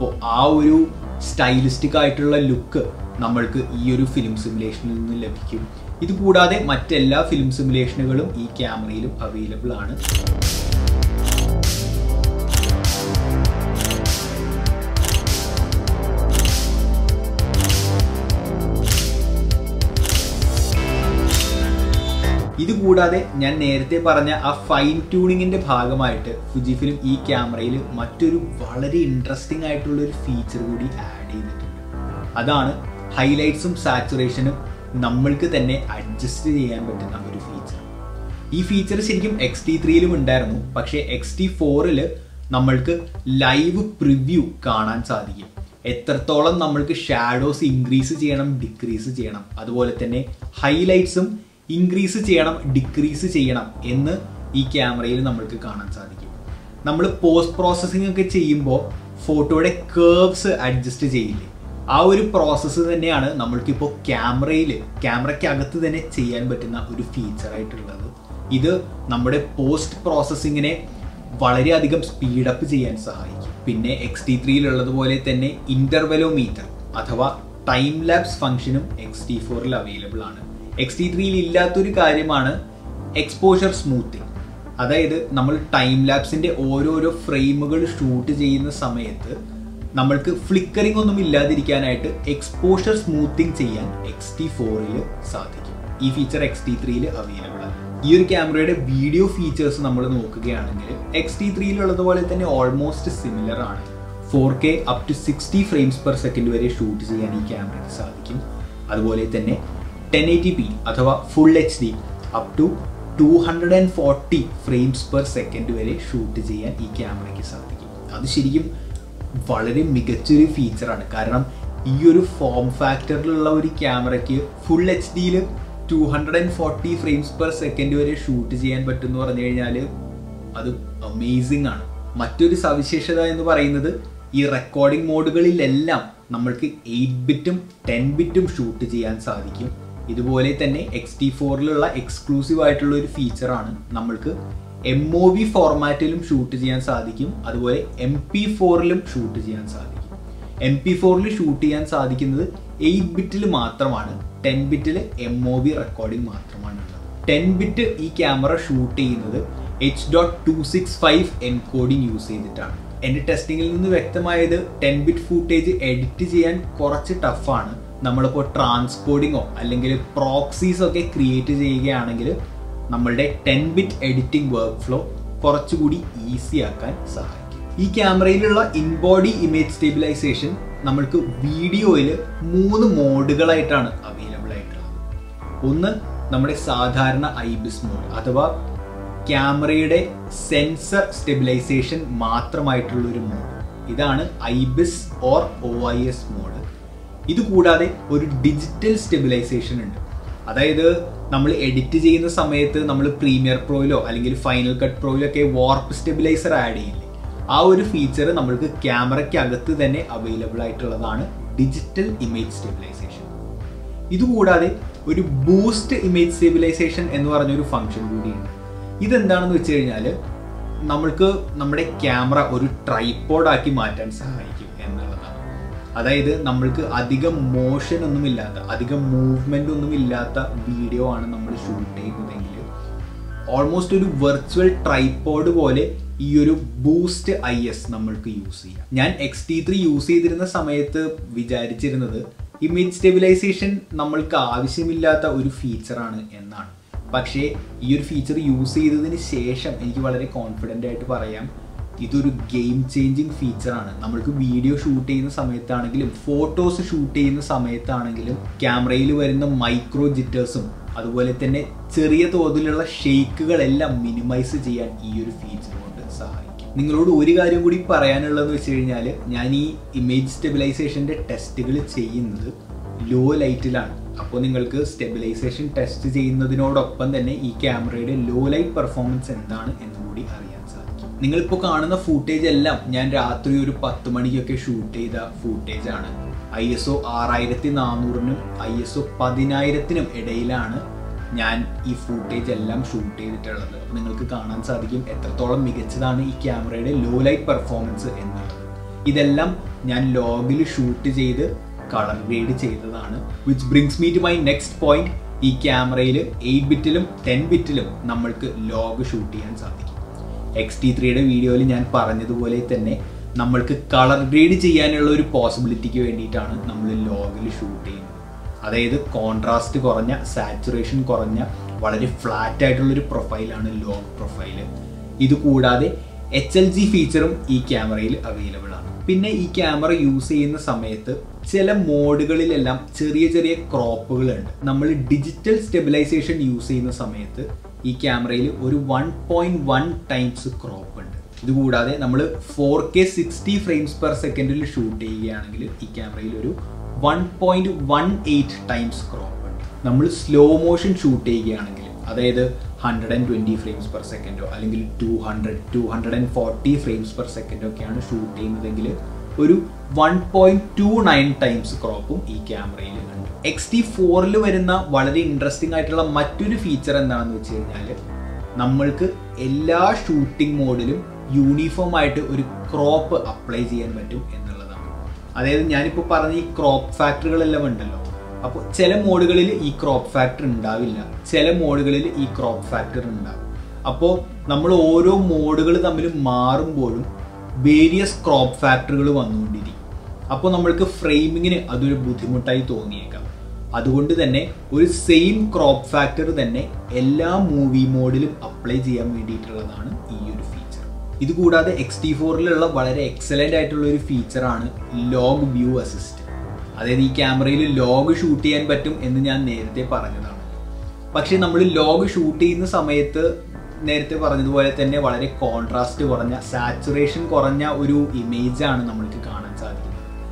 S1: അപ്പോൾ ആ ഒരു സ്റ്റൈലിസ്റ്റിക് ആയിട്ടുള്ള ലുക്ക് നമ്മൾക്ക് ഈ ഒരു ഫിലിം സിമുലേഷനിൽ നിന്ന് ലഭിക്കും ഇത് കൂടാതെ മറ്റെല്ലാ ഫിലിം സിമുലേഷനുകളും ഈ ക്യാമറയിലും അവൈലബിൾ ആണ് ഇത് കൂടാതെ ഞാൻ നേരത്തെ പറഞ്ഞ ആ ഫൈൻ ട്യൂണിങ്ങിന്റെ ഭാഗമായിട്ട് ഫുജി ഫിലിം ഈ ക്യാമറയിൽ മറ്റൊരു വളരെ ഇൻട്രസ്റ്റിംഗ് ആയിട്ടുള്ള ഒരു ഫീച്ചർ കൂടി ആഡ് ചെയ്തിട്ടുണ്ട് അതാണ് ഹൈലൈറ്റ്സും സാച്ചുറേഷനും നമ്മൾക്ക് തന്നെ അഡ്ജസ്റ്റ് ചെയ്യാൻ പറ്റുന്ന ഒരു ഫീച്ചർ ഈ ഫീച്ചർ ശരിക്കും എക്സ് ടി ത്രീയിലും ഉണ്ടായിരുന്നു പക്ഷേ എക്സ് ടി ഫോറിൽ നമ്മൾക്ക് ലൈവ് പ്രിവ്യൂ കാണാൻ സാധിക്കും എത്രത്തോളം നമ്മൾക്ക് ഷാഡോസ് ഇൻക്രീസ് ചെയ്യണം ഡിക്രീസ് ചെയ്യണം അതുപോലെ തന്നെ ഹൈലൈറ്റ്സും ഇൻക്രീസ് ചെയ്യണം ഡിക്രീസ് ചെയ്യണം എന്ന് ഈ ക്യാമറയിൽ നമ്മൾക്ക് കാണാൻ സാധിക്കും നമ്മൾ പോസ്റ്റ് പ്രോസസ്സിംഗ് ഒക്കെ ചെയ്യുമ്പോൾ ഫോട്ടോയുടെ കേർവ്സ് അഡ്ജസ്റ്റ് ചെയ്യില്ലേ ആ ഒരു പ്രോസസ്സ് തന്നെയാണ് നമ്മൾക്കിപ്പോൾ ക്യാമറയിൽ ക്യാമറയ്ക്കകത്ത് തന്നെ ചെയ്യാൻ പറ്റുന്ന ഒരു ഫീച്ചർ ആയിട്ടുള്ളത് ഇത് നമ്മുടെ പോസ്റ്റ് പ്രോസസ്സിങ്ങിനെ വളരെയധികം സ്പീഡപ്പ് ചെയ്യാൻ സഹായിക്കും പിന്നെ എക്സ് ടി ത്രീയിലുള്ളതുപോലെ തന്നെ ഇന്റർവെലോമീറ്റർ അഥവാ ടൈം ലാബ്സ് ഫംഗ്ഷനും എക്സ് ടി ഫോറിൽ അവൈലബിൾ ആണ് എക്സ് ടി ത്രീയിൽ ഇല്ലാത്തൊരു കാര്യമാണ് എക്സ്പോഷർ സ്മൂത്തിങ് അതായത് നമ്മൾ ടൈം ലാബ്സിന്റെ ഓരോരോ ഫ്രെയിമുകൾ ഷൂട്ട് ചെയ്യുന്ന സമയത്ത് നമ്മൾക്ക് ഫ്ലിക്കറിംഗ് ഒന്നും ഇല്ലാതിരിക്കാനായിട്ട് എക്സ്പോഷർ സ്മൂത്തിങ് ചെയ്യാൻ എക്സ് ടി ഫോറിൽ സാധിക്കും ഈ ഫീച്ചർ എക്സ് ടി ത്രീയിൽ അവൈലബിൾ ആണ് ഈ ഒരു ക്യാമറയുടെ വീഡിയോ ഫീച്ചേഴ്സ് നമ്മൾ നോക്കുകയാണെങ്കിൽ എക്സ് ടി ത്രീയിലുള്ളതുപോലെ തന്നെ ഓൾമോസ്റ്റ് സിമിലർ ആണ് four K up to sixty frames per second വരെ ഷൂട്ട് ചെയ്യാൻ ഈ ക്യാമറയ്ക്ക് സാധിക്കും അതുപോലെ തന്നെ ടെൻ എയ്റ്റി പി അഥവാ full H D up to two hundred and forty frames per second വരെ ഷൂട്ട് ചെയ്യാൻ ഈ ക്യാമറയ്ക്ക് സാധിക്കും അത് ശരിക്കും വളരെ മികച്ചൊരു ഫീച്ചറാണ് കാരണം ഈ ഒരു ഫോം ഫാക്ടറിലുള്ള ഒരു ക്യാമറയ്ക്ക് ഫുൾ എച്ച് ഡിയിൽ two hundred and forty frames per second വരെ ഷൂട്ട് ചെയ്യാൻ പറ്റുമെന്ന് പറഞ്ഞു കഴിഞ്ഞാൽ അത് അമേസിംഗ് ആണ് മറ്റൊരു സവിശേഷത എന്ന് പറയുന്നത് ഈ റെക്കോർഡിംഗ് മോഡുകളിലെല്ലാം നമ്മൾക്ക് എയ്റ്റ് ബിറ്റും ടെൻ ബിറ്റും ഷൂട്ട് ചെയ്യാൻ സാധിക്കും ഇതുപോലെ തന്നെ എക്സ് ടി ഫോറിലുള്ള എക്സ്ക്ലൂസീവ് ആയിട്ടുള്ള ഒരു ഫീച്ചറാണ് നമ്മൾക്ക് എം ഒ വി ഫോർമാറ്റിലും ഷൂട്ട് ചെയ്യാൻ സാധിക്കും അതുപോലെ എം പി ഫോറിലും ഷൂട്ട് ചെയ്യാൻ സാധിക്കും എം പി ഫോറിൽ ഷൂട്ട് ചെയ്യാൻ സാധിക്കുന്നത് എയ്റ്റ് ബിറ്റിൽ മാത്രമാണ് ടെൻ ബിറ്റിൽ എം ഒ വി റെക്കോർഡിംഗ് മാത്രമാണ് ഉള്ളത് ടെൻ ബിറ്റ് ഈ ക്യാമറ ഷൂട്ട് ചെയ്യുന്നത് H dot two six five encoding use ചെയ്തിട്ടാണ് എൻ്റെ ടെസ്റ്റിങ്ങിൽ നിന്ന് വ്യക്തമായത് ടെൻ ബിറ്റ് ഫൂട്ടേജ് എഡിറ്റ് ചെയ്യാൻ കുറച്ച് ടഫാണ് നമ്മളിപ്പോൾ ട്രാൻസ്കോഡിങ്ങോ അല്ലെങ്കിൽ പ്രോക്സീസ് ഒക്കെ ക്രിയേറ്റ് ചെയ്യുകയാണെങ്കിൽ നമ്മളുടെ ten bit editing workflow കുറച്ചുകൂടി ഈസി ആക്കാൻ സഹായിക്കും ഈ ക്യാമറയിലുള്ള ഇൻബോഡി ഇമേജ് സ്റ്റെബിലൈസേഷൻ നമ്മൾക്ക് വീഡിയോയിൽ മൂന്ന് മോഡുകളായിട്ടാണ് അവൈലബിൾ ആയിട്ടുള്ളത് ഒന്ന് നമ്മുടെ സാധാരണ ഐബിസ് മോഡ് അഥവാ ക്യാമറയുടെ സെൻസർ സ്റ്റെബിലൈസേഷൻ മാത്രമായിട്ടുള്ള ഒരു മോഡ് ഇതാണ് IBIS or O I S mode ഇത് കൂടാതെ ഒരു ഡിജിറ്റൽ സ്റ്റെബിലൈസേഷൻ ഉണ്ട് അതായത് നമ്മൾ എഡിറ്റ് ചെയ്യുന്ന സമയത്ത് നമ്മൾ പ്രീമിയർ പ്രോയിലോ അല്ലെങ്കിൽ ഫൈനൽ കട്ട് പ്രോയിലോ ഒക്കെ വാർപ്പ് സ്റ്റെബിലൈസർ ആഡ് ചെയ്യില്ലേ ആ ഒരു ഫീച്ചർ നമ്മൾക്ക് ക്യാമറയ്ക്ക് അകത്ത് തന്നെ അവൈലബിൾ ആയിട്ടുള്ളതാണ് ഡിജിറ്റൽ ഇമേജ് സ്റ്റെബിലൈസേഷൻ ഇതുകൂടാതെ ഒരു ബൂസ്റ്റ് ഇമേജ് സ്റ്റെബിലൈസേഷൻ എന്ന് പറഞ്ഞൊരു ഫംഗ്ഷൻ കൂടിയുണ്ട് ഇതെന്താണെന്ന് വെച്ച് കഴിഞ്ഞാൽ നമ്മൾക്ക് നമ്മുടെ ക്യാമറ ഒരു ട്രൈപ്പോഡാക്കി മാറ്റാൻ സഹായിക്കും എന്നുള്ളതാണ് അതായത് നമ്മൾക്ക് അധികം മോഷൻ ഒന്നും ഇല്ലാത്ത അധികം മൂവ്മെന്റ് ഒന്നും ഇല്ലാത്ത വീഡിയോ ആണ് നമ്മൾ ഷൂട്ട് ചെയ്യുന്നതെങ്കിൽ ഓൾമോസ്റ്റ് ഒരു വെർച്വൽ ട്രൈപ്പോഡ് പോലെ ഈ ഒരു ബൂസ്റ്റ് ഐ എസ് നമ്മൾക്ക് യൂസ് ചെയ്യാം ഞാൻ എക്സ് ടി ത്രീ യൂസ് ചെയ്തിരുന്ന സമയത്ത് വിചാരിച്ചിരുന്നത് ഇമേജ് സ്റ്റെബിലൈസേഷൻ നമ്മൾക്ക് ആവശ്യമില്ലാത്ത ഒരു ഫീച്ചറാണ് എന്നാണ് പക്ഷേ ഈ ഒരു ഫീച്ചർ യൂസ് ചെയ്തതിന് ശേഷം എനിക്ക് വളരെ കോൺഫിഡൻ്റ് ആയിട്ട് പറയാം ഇതൊരു ഗെയിം ചേഞ്ചിങ് ഫീച്ചറാണ് നമ്മൾക്ക് വീഡിയോ ഷൂട്ട് ചെയ്യുന്ന സമയത്താണെങ്കിലും ഫോട്ടോസ് ഷൂട്ട് ചെയ്യുന്ന സമയത്താണെങ്കിലും ക്യാമറയിൽ വരുന്ന മൈക്രോ ജിറ്റേഴ്സും അതുപോലെ തന്നെ ചെറിയ തോതിലുള്ള ഷെയ്ക്കുകളെല്ലാം മിനിമൈസ് ചെയ്യാൻ ഈ ഒരു ഫീച്ചർ കൊണ്ട് സഹായിക്കും നിങ്ങളോട് ഒരു കാര്യം കൂടി പറയാനുള്ളതെന്ന് വെച്ച് കഴിഞ്ഞാൽ ഞാൻ ഈ ഇമേജ് സ്റ്റെബിലൈസേഷൻ്റെ ടെസ്റ്റുകൾ ചെയ്യുന്നത് ലോ ലൈറ്റിലാണ് അപ്പോൾ നിങ്ങൾക്ക് സ്റ്റെബിലൈസേഷൻ ടെസ്റ്റ് ചെയ്യുന്നതിനോടൊപ്പം തന്നെ ഈ ക്യാമറയുടെ ലോ ലൈറ്റ് പെർഫോമൻസ് എന്താണ് എന്ന് കൂടി അറിയാൻ സാധിക്കും നിങ്ങളിപ്പോൾ കാണുന്ന ഫൂട്ടേജ് എല്ലാം ഞാൻ രാത്രി ഒരു പത്ത് മണിക്കൊക്കെ ഷൂട്ട് ചെയ്ത ഫൂട്ടേജ് ആണ് ഐ എസ് ഒ ആറായിരത്തി നാനൂറിനും ഐ എസ് ഒ പതിനായിരത്തിനും ഇടയിലാണ് ഞാൻ ഈ ഫൂട്ടേജ് എല്ലാം ഷൂട്ട് ചെയ്തിട്ടുള്ളത് അപ്പോൾ നിങ്ങൾക്ക് കാണാൻ സാധിക്കും എത്രത്തോളം മികച്ചതാണ് ഈ ക്യാമറയുടെ ലോ ലൈറ്റ് പെർഫോമൻസ് എന്നുള്ളത് ഇതെല്ലാം ഞാൻ ലോഗിൽ ഷൂട്ട് ചെയ്ത് കളർ ഗ്രേഡ് ചെയ്തതാണ് which brings me to my next point ഈ ക്യാമറയിൽ എയ്റ്റ് ബിറ്റിലും ടെൻ ബിറ്റിലും നമ്മൾക്ക് ലോഗ് ഷൂട്ട് ചെയ്യാൻ സാധിക്കും എക്സ് ടി ത്രീയുടെ വീഡിയോയിൽ ഞാൻ പറഞ്ഞതുപോലെ തന്നെ നമ്മൾക്ക് കളർ ഗ്രേഡ് ചെയ്യാനുള്ള ഒരു പോസിബിലിറ്റിക്ക് വേണ്ടിയിട്ടാണ് നമ്മൾ ലോഗിൽ ഷൂട്ട് ചെയ്യുന്നത് അതായത് കോൺട്രാസ്റ്റ് കുറഞ്ഞ സാച്ചുറേഷൻ കുറഞ്ഞ വളരെ ഫ്ലാറ്റ് ആയിട്ടുള്ള ഒരു പ്രൊഫൈലാണ് ലോഗ് പ്രൊഫൈല് ഇത് കൂടാതെ എച്ച് എൽ ജി ഫീച്ചറും ഈ ക്യാമറയിൽ അവൈലബിൾ ആണ് പിന്നെ ഈ ക്യാമറ യൂസ് ചെയ്യുന്ന സമയത്ത് ചില മോഡുകളിലെല്ലാം ചെറിയ ചെറിയ ക്രോപ്പുകളുണ്ട് നമ്മൾ ഡിജിറ്റൽ സ്റ്റെബിലൈസേഷൻ യൂസ് ചെയ്യുന്ന സമയത്ത് ഈ ക്യാമറയിൽ ഒരു one point one times crop ഉണ്ട് ഇതുകൂടാതെ നമ്മൾ four K sixty frames per സെക്കൻഡിൽ ഷൂട്ട് ചെയ്യുകയാണെങ്കിൽ ഈ ക്യാമറയിൽ ഒരു one point one eight times crop ഉണ്ട് നമ്മൾ സ്ലോ മോഷൻ ഷൂട്ട് ചെയ്യുകയാണെങ്കിൽ അതായത് hundred and twenty frames per സെക്കൻഡോ അല്ലെങ്കിൽ two hundred two hundred and forty frames per സെക്കൻഡോ ഒക്കെയാണ് ഷൂട്ട് ചെയ്യുന്നതെങ്കിൽ ഒരു one point two nine times ക്രോപ്പും ഈ ക്യാമറയിൽ ഉണ്ട് എക്സ് ടി ഫോറിൽ വരുന്ന വളരെ ഇൻട്രസ്റ്റിംഗ് ആയിട്ടുള്ള മറ്റൊരു ഫീച്ചർ എന്താണെന്ന് വെച്ച് കഴിഞ്ഞാൽ നമ്മൾക്ക് എല്ലാ ഷൂട്ടിംഗ് മോഡിലും യൂണിഫോം ആയിട്ട് ഒരു ക്രോപ്പ് അപ്ലൈ ചെയ്യാൻ പറ്റും എന്നുള്ളതാണ് അതായത് ഞാനിപ്പോൾ പറഞ്ഞ ഈ ക്രോപ്പ് ഫാക്ടറികളെല്ലാം ഉണ്ടല്ലോ അപ്പോൾ ചില മോഡുകളിൽ ഈ ക്രോപ്പ് ഫാക്ടർ ഉണ്ടാവില്ല ചില മോഡുകളിൽ ഈ ക്രോപ്പ് ഫാക്ടർ ഉണ്ടാവും അപ്പോൾ നമ്മൾ ഓരോ മോഡുകൾ തമ്മിൽ മാറുമ്പോഴും വേരിയസ് ക്രോപ്പ് ഫാക്ടറുകൾ വന്നുകൊണ്ടിരിക്കും അപ്പോൾ നമ്മൾക്ക് ഫ്രെയിമിങ്ങിന് അതൊരു ബുദ്ധിമുട്ടായി തോന്നിയേക്കാം അതുകൊണ്ട് തന്നെ ഒരു സെയിം ക്രോപ്പ് ഫാക്ടർ തന്നെ എല്ലാ മൂവി മോഡിലും അപ്ലൈ ചെയ്യാൻ വേണ്ടിയിട്ടുള്ളതാണ് ഈ ഒരു ഫീച്ചർ ഇതുകൂടാതെ എക്സ് ടി ഫോറിലുള്ള വളരെ എക്സലൻ്റ് ആയിട്ടുള്ള ഒരു ഫീച്ചറാണ് ലോഗ് വ്യൂ അസിസ്റ്റ് അതായത് ഈ ക്യാമറയിൽ ലോഗ് ഷൂട്ട് ചെയ്യാൻ പറ്റും എന്ന് ഞാൻ നേരത്തെ പറഞ്ഞതാണ് പക്ഷേ നമ്മൾ ലോഗ് ഷൂട്ട് ചെയ്യുന്ന സമയത്ത് നേരത്തെ പറഞ്ഞതുപോലെ തന്നെ വളരെ കോൺട്രാസ്റ്റ് കുറഞ്ഞ സാച്ചുറേഷൻ കുറഞ്ഞ ഒരു ഇമേജ് ആണ് നമ്മൾക്ക് കാണാൻ സാധിക്കുന്നത്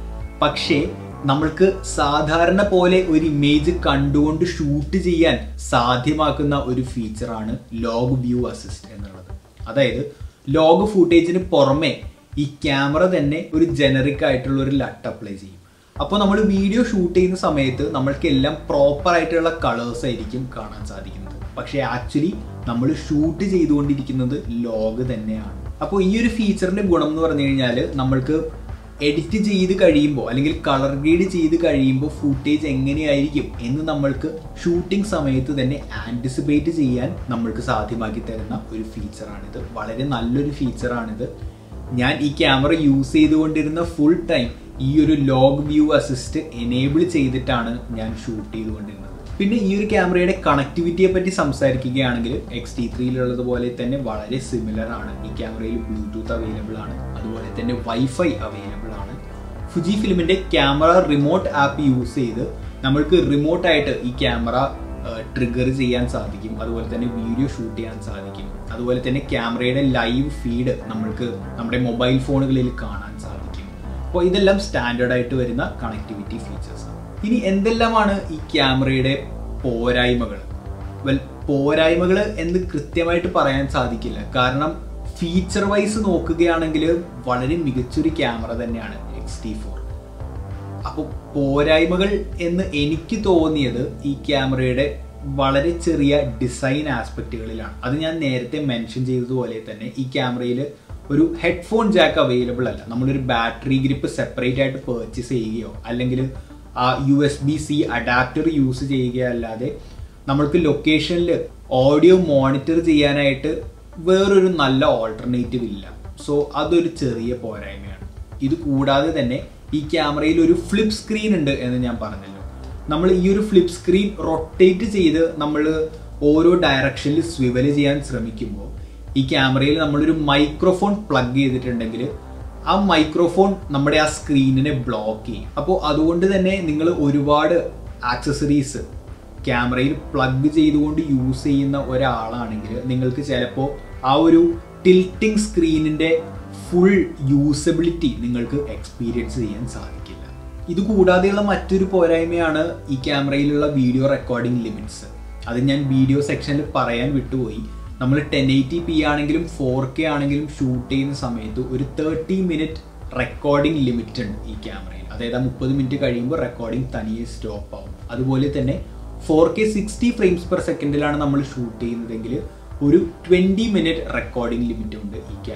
S1: പക്ഷേ നമ്മൾക്ക് സാധാരണ പോലെ ഒരു ഇമേജ് കണ്ടുകൊണ്ട് ഷൂട്ട് ചെയ്യാൻ സാധ്യമാക്കുന്ന ഒരു ഫീച്ചറാണ് ലോഗ് വ്യൂ അസിസ്റ്റ് എന്നുള്ളത് അതായത് ലോഗ് ഫൂട്ടേജിന് പുറമെ ഈ ക്യാമറ തന്നെ ഒരു ജനറിക് ആയിട്ടുള്ള ഒരു ലട്ട് അപ്ലൈ ചെയ്യും അപ്പോൾ നമ്മൾ വീഡിയോ ഷൂട്ട് ചെയ്യുന്ന സമയത്ത് നമ്മൾക്ക് എല്ലാം പ്രോപ്പർ ആയിട്ടുള്ള കളേഴ്സ് ആയിരിക്കും കാണാൻ സാധിക്കുന്നത് പക്ഷേ ആക്ച്വലി നമ്മൾ ഷൂട്ട് ചെയ്തുകൊണ്ടിരിക്കുന്നത് ലോഗ് തന്നെയാണ് അപ്പോൾ ഈ ഒരു ഫീച്ചറിന്റെ ഗുണം എന്ന് പറഞ്ഞു കഴിഞ്ഞാൽ നമ്മൾക്ക് എഡിറ്റ് ചെയ്ത് കഴിയുമ്പോൾ അല്ലെങ്കിൽ കളർ ഗ്രേഡ് ചെയ്ത് കഴിയുമ്പോൾ ഫുട്ടേജ് എങ്ങനെയായിരിക്കും എന്ന് നമ്മൾക്ക് ഷൂട്ടിംഗ് സമയത്ത് തന്നെ ആൻറ്റിസിപ്പേറ്റ് ചെയ്യാൻ നമ്മൾക്ക് സാധ്യമാക്കി തരുന്ന ഒരു ഫീച്ചറാണിത് വളരെ നല്ലൊരു ഫീച്ചറാണിത് ഞാൻ ഈ ക്യാമറ യൂസ് ചെയ്തുകൊണ്ടിരുന്ന ഫുൾ ടൈം ഈ ഒരു ലോഗ് വ്യൂ അസിസ്റ്റ് എനേബിൾ ചെയ്തിട്ടാണ് ഞാൻ ഷൂട്ട് ചെയ്തുകൊണ്ടിരുന്നത് പിന്നെ ഈ ഒരു ക്യാമറയുടെ കണക്ടിവിറ്റിയെ പറ്റി സംസാരിക്കുകയാണെങ്കിൽ എക്സ് ടി ത്രീയിലുള്ളതുപോലെ തന്നെ വളരെ സിമിലർ ആണ് ഈ ക്യാമറയിൽ ബ്ലൂടൂത്ത് അവൈലബിൾ ആണ് അതുപോലെ തന്നെ വൈഫൈ അവൈലബിൾ ആണ് ഫുജി ഫിലിമിന്റെ ക്യാമറ റിമോട്ട് ആപ്പ് യൂസ് ചെയ്ത് നമ്മൾക്ക് റിമോട്ടായിട്ട് ഈ ക്യാമറ ട്രിഗർ ചെയ്യാൻ സാധിക്കും അതുപോലെ തന്നെ വീഡിയോ ഷൂട്ട് ചെയ്യാൻ സാധിക്കും അതുപോലെ തന്നെ ക്യാമറയുടെ ലൈവ് ഫീഡ് നമ്മൾക്ക് നമ്മുടെ മൊബൈൽ ഫോണുകളിൽ കാണാൻ സാധിക്കും അപ്പോൾ ഇതെല്ലാം സ്റ്റാൻഡേർഡ് ആയിട്ട് വരുന്ന കണക്ടിവിറ്റി ഫീച്ചേഴ്സ് ആണ് ഇനി എന്തെല്ലാമാണ് ഈ ക്യാമറയുടെ പോരായ്മകൾ വെൽ പോരായ്മകൾ എന്ന് കൃത്യമായിട്ട് പറയാൻ സാധിക്കില്ല കാരണം ഫീച്ചർ വൈസ് നോക്കുകയാണെങ്കിൽ വളരെ മികച്ചൊരു ക്യാമറ തന്നെയാണ് എക്സ് ടി ഫോർ അപ്പോൾ പോരായ്മകൾ എന്ന് എനിക്ക് തോന്നിയത് ഈ ക്യാമറയുടെ വളരെ ചെറിയ ഡിസൈൻ ആസ്പെക്റ്റുകളിലാണ് അത് ഞാൻ നേരത്തെ മെൻഷൻ ചെയ്തതുപോലെ തന്നെ ഈ ക്യാമറയിൽ ഒരു ഹെഡ്ഫോൺ ജാക്ക് അവൈലബിൾ അല്ല നമ്മളൊരു ബാറ്ററി ഗ്രിപ്പ് സെപ്പറേറ്റ് ആയിട്ട് പർച്ചേസ് ചെയ്യുകയോ അല്ലെങ്കിൽ ആ U S B C adapter use ചെയ്യുകയല്ലാതെ നമ്മൾക്ക് ലൊക്കേഷനിൽ ഓഡിയോ മോണിറ്റർ ചെയ്യാനായിട്ട് വേറൊരു നല്ല ഓൾട്ടർനേറ്റീവ് ഇല്ല സോ അതൊരു ചെറിയ പോരായ്മയാണ് ഇത് കൂടാതെ തന്നെ ഈ ക്യാമറയിൽ ഒരു ഫ്ലിപ്പ് സ്ക്രീൻ ഉണ്ട് എന്ന് ഞാൻ പറഞ്ഞല്ലോ നമ്മൾ ഈ ഒരു ഫ്ലിപ്പ് സ്ക്രീൻ റൊട്ടേറ്റ് ചെയ്ത് നമ്മൾ ഓരോ ഡയറക്ഷനിൽ സ്വിവൽ ചെയ്യാൻ ശ്രമിക്കുമ്പോൾ ഈ ക്യാമറയിൽ നമ്മളൊരു മൈക്രോഫോൺ പ്ലഗ് ചെയ്തിട്ടുണ്ടെങ്കിൽ ആ മൈക്രോഫോൺ നമ്മുടെ ആ സ്ക്രീനിനെ ബ്ലോക്ക് ചെയ്യും അപ്പോൾ അതുകൊണ്ട് തന്നെ നിങ്ങൾ ഒരുപാട് ആക്സസറീസ് ക്യാമറയിൽ പ്ലഗ് ചെയ്തുകൊണ്ട് യൂസ് ചെയ്യുന്ന ഒരാളാണെങ്കിൽ നിങ്ങൾക്ക് ചിലപ്പോൾ ആ ഒരു ടിൽറ്റിംഗ് സ്ക്രീനിൻ്റെ ഫുൾ യൂസബിലിറ്റി നിങ്ങൾക്ക് എക്സ്പീരിയൻസ് ചെയ്യാൻ സാധിക്കില്ല ഇത് കൂടാതെയുള്ള മറ്റൊരു പോരായ്മയാണ് ഈ ക്യാമറയിലുള്ള വീഡിയോ റെക്കോർഡിംഗ് ലിമിറ്റ്സ് അത് ഞാൻ വീഡിയോ സെക്ഷനിൽ പറയാൻ വിട്ടുപോയി നമ്മൾ ടെൻ എയ്റ്റി പി ആണെങ്കിലും ഫോർ കെ ആണെങ്കിലും ഷൂട്ട് ചെയ്യുന്ന സമയത്ത് ഒരു തേർട്ടി മിനിറ്റ് റെക്കോർഡിംഗ് ലിമിറ്റ് ഉണ്ട് ഈ ക്യാമറയിൽ അതായത് ആ മുപ്പത് മിനിറ്റ് കഴിയുമ്പോൾ റെക്കോർഡിംഗ് തനിയെ സ്റ്റോപ്പ് ആവും അതുപോലെ തന്നെ four K sixty frames per സെക്കൻഡിലാണ് നമ്മൾ ഷൂട്ട് ചെയ്യുന്നതെങ്കിൽ ഒരു ട്വൻറ്റി മിനിറ്റ് റെക്കോർഡിംഗ് ലിമിറ്റ് ഉണ്ട് ഈ ക്യാമറയിൽ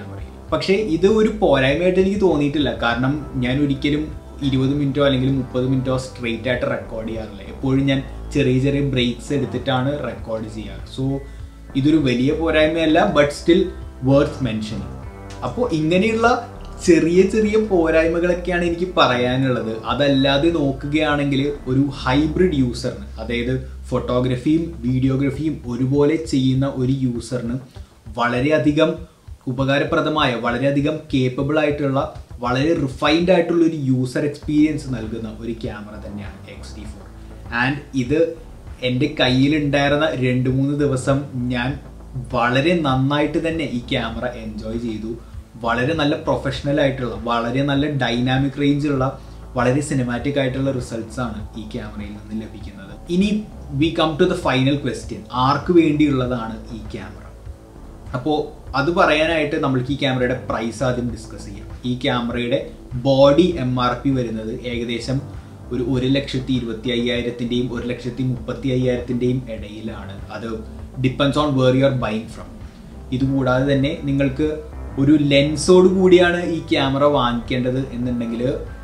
S1: പക്ഷേ ഇത് ഒരു പോരായ്മയായിട്ട് എനിക്ക് തോന്നിയിട്ടില്ല കാരണം ഞാൻ ഒരിക്കലും ഇരുപത് മിനിറ്റോ അല്ലെങ്കിൽ മുപ്പത് മിനിറ്റോ സ്ട്രെയിറ്റ് ആയിട്ട് റെക്കോർഡ് ചെയ്യാറില്ല എപ്പോഴും ഞാൻ ചെറിയ ചെറിയ ബ്രേക്സ് എടുത്തിട്ടാണ് റെക്കോർഡ് ചെയ്യാറ് സോ ഇതൊരു വലിയ പോരായ്മയല്ല ബട്ട് സ്റ്റിൽ വർത്ത് മെൻഷനിങ് അപ്പോൾ ഇങ്ങനെയുള്ള ചെറിയ ചെറിയ പോരായ്മകളൊക്കെയാണ് എനിക്ക് പറയാനുള്ളത് അതല്ലാതെ നോക്കുകയാണെങ്കിൽ ഒരു ഹൈബ്രിഡ് യൂസറിന് അതായത് ഫോട്ടോഗ്രഫിയും വീഡിയോഗ്രഫിയും ഒരുപോലെ ചെയ്യുന്ന ഒരു യൂസറിന് വളരെയധികം ഉപകാരപ്രദമായ വളരെയധികം കേപ്പബിൾ ആയിട്ടുള്ള വളരെ റിഫൈൻഡ് ആയിട്ടുള്ള ഒരു യൂസർ എക്സ്പീരിയൻസ് നൽകുന്ന ഒരു ക്യാമറ തന്നെയാണ് എക്സ് ഡി ഫോർ ആൻഡ് ഇത് എൻ്റെ കയ്യിലുണ്ടായിരുന്ന രണ്ട് മൂന്ന് ദിവസം ഞാൻ വളരെ നന്നായിട്ട് തന്നെ ഈ ക്യാമറ എൻജോയ് ചെയ്തു വളരെ നല്ല പ്രൊഫഷണൽ ആയിട്ടുള്ള വളരെ നല്ല ഡൈനാമിക് റേഞ്ചുള്ള വളരെ സിനിമാറ്റിക് ആയിട്ടുള്ള റിസൾട്ട്സ് ആണ് ഈ ക്യാമറയിൽ നിന്ന് ലഭിക്കുന്നത് ഇനി we come to the final question ആർക്ക് വേണ്ടിയുള്ളതാണ് ഈ ക്യാമറ അപ്പോൾ അത് പറയാനായിട്ട് നമ്മൾക്ക് ഈ ക്യാമറയുടെ പ്രൈസ് ആദ്യം ഡിസ്കസ് ചെയ്യാം ഈ ക്യാമറയുടെ ബോഡി എം ആർ പി വരുന്നത് ഏകദേശം ഒരു ഒരു ലക്ഷത്തി ഇരുപത്തി അയ്യായിരത്തിൻ്റെയും ഒരു ലക്ഷത്തി മുപ്പത്തി അയ്യായിരത്തിൻ്റെയും ഇടയിലാണ് അത് depends on where you are buying from ഇതുകൂടാതെ തന്നെ നിങ്ങൾക്ക് ഒരു ലെൻസോട് കൂടിയാണ് ഈ ക്യാമറ വാങ്ങിക്കേണ്ടത് എന്നുണ്ടെങ്കിൽ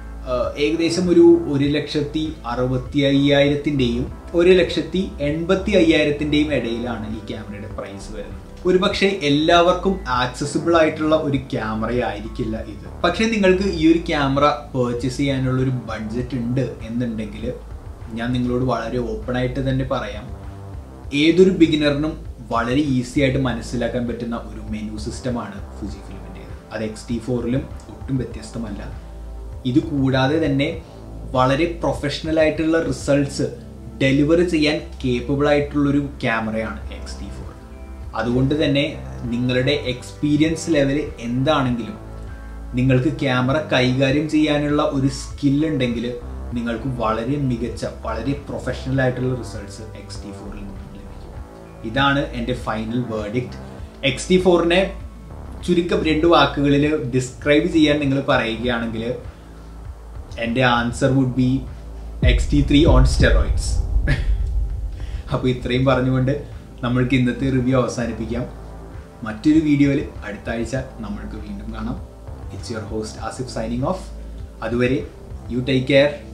S1: ഏകദേശം ഒരു ഒരു ലക്ഷത്തി അറുപത്തി അയ്യായിരത്തിൻ്റെയും ഒരു ലക്ഷത്തി എൺപത്തി അയ്യായിരത്തിൻ്റെയും ഇടയിലാണ് ഈ ക്യാമറയുടെ പ്രൈസ് വരുന്നത് ഒരുപക്ഷെ എല്ലാവർക്കും ആക്സസിബിൾ ആയിട്ടുള്ള ഒരു ക്യാമറ ആയിരിക്കില്ല ഇത് പക്ഷെ നിങ്ങൾക്ക് ഈ ഒരു ക്യാമറ പേർച്ചേസ് ചെയ്യാനുള്ള ഒരു ബഡ്ജറ്റ് ഉണ്ട് എന്നുണ്ടെങ്കിൽ ഞാൻ നിങ്ങളോട് വളരെ ഓപ്പൺ ആയിട്ട് തന്നെ പറയാം ഏതൊരു ബിഗിനറിനും വളരെ ഈസി ആയിട്ട് മനസ്സിലാക്കാൻ പറ്റുന്ന ഒരു മെനു സിസ്റ്റമാണ് ഫുജി ഫിലിമിൻ്റേത് അത് എക്സ് ടി ഫോറിലും ഒട്ടും വ്യത്യസ്തമല്ല ഇത് കൂടാതെ തന്നെ വളരെ പ്രൊഫഷണൽ ആയിട്ടുള്ള റിസൾട്ട്സ് ഡെലിവറി ചെയ്യാൻ കേപ്പബിൾ ആയിട്ടുള്ളൊരു ക്യാമറയാണ് എക്സ് ടി ഫോർ അതുകൊണ്ട് തന്നെ നിങ്ങളുടെ എക്സ്പീരിയൻസ് ലെവൽ എന്താണെങ്കിലും നിങ്ങൾക്ക് ക്യാമറ കൈകാര്യം ചെയ്യാനുള്ള ഒരു സ്കിൽ ഉണ്ടെങ്കിൽ നിങ്ങൾക്ക് വളരെ മികച്ച വളരെ പ്രൊഫഷണൽ ആയിട്ടുള്ള റിസൾട്ട്സ് എക്സ് ടി ഫോറിൽ നിന്ന് ലഭിക്കും ഇതാണ് എൻ്റെ ഫൈനൽ വേർഡിക്റ്റ് എക്സ് ടി ഫോറിനെ ചുരുക്കം രണ്ട് വാക്കുകളിൽ ഡിസ്ക്രൈബ് ചെയ്യാൻ നിങ്ങൾ പറയുകയാണെങ്കിൽ എൻ്റെ answer would be X T three on steroids അപ്പോൾ ഇത്രയും പറഞ്ഞുകൊണ്ട് നമ്മൾക്ക് ഇന്നത്തെ റിവ്യൂ അവസാനിപ്പിക്കാം മറ്റൊരു വീഡിയോയിൽ അടുത്ത ആഴ്ച നമ്മൾക്ക് വീണ്ടും കാണാം it's your host Asif signing off അതുവരെ യു ടേക്ക് കെയർ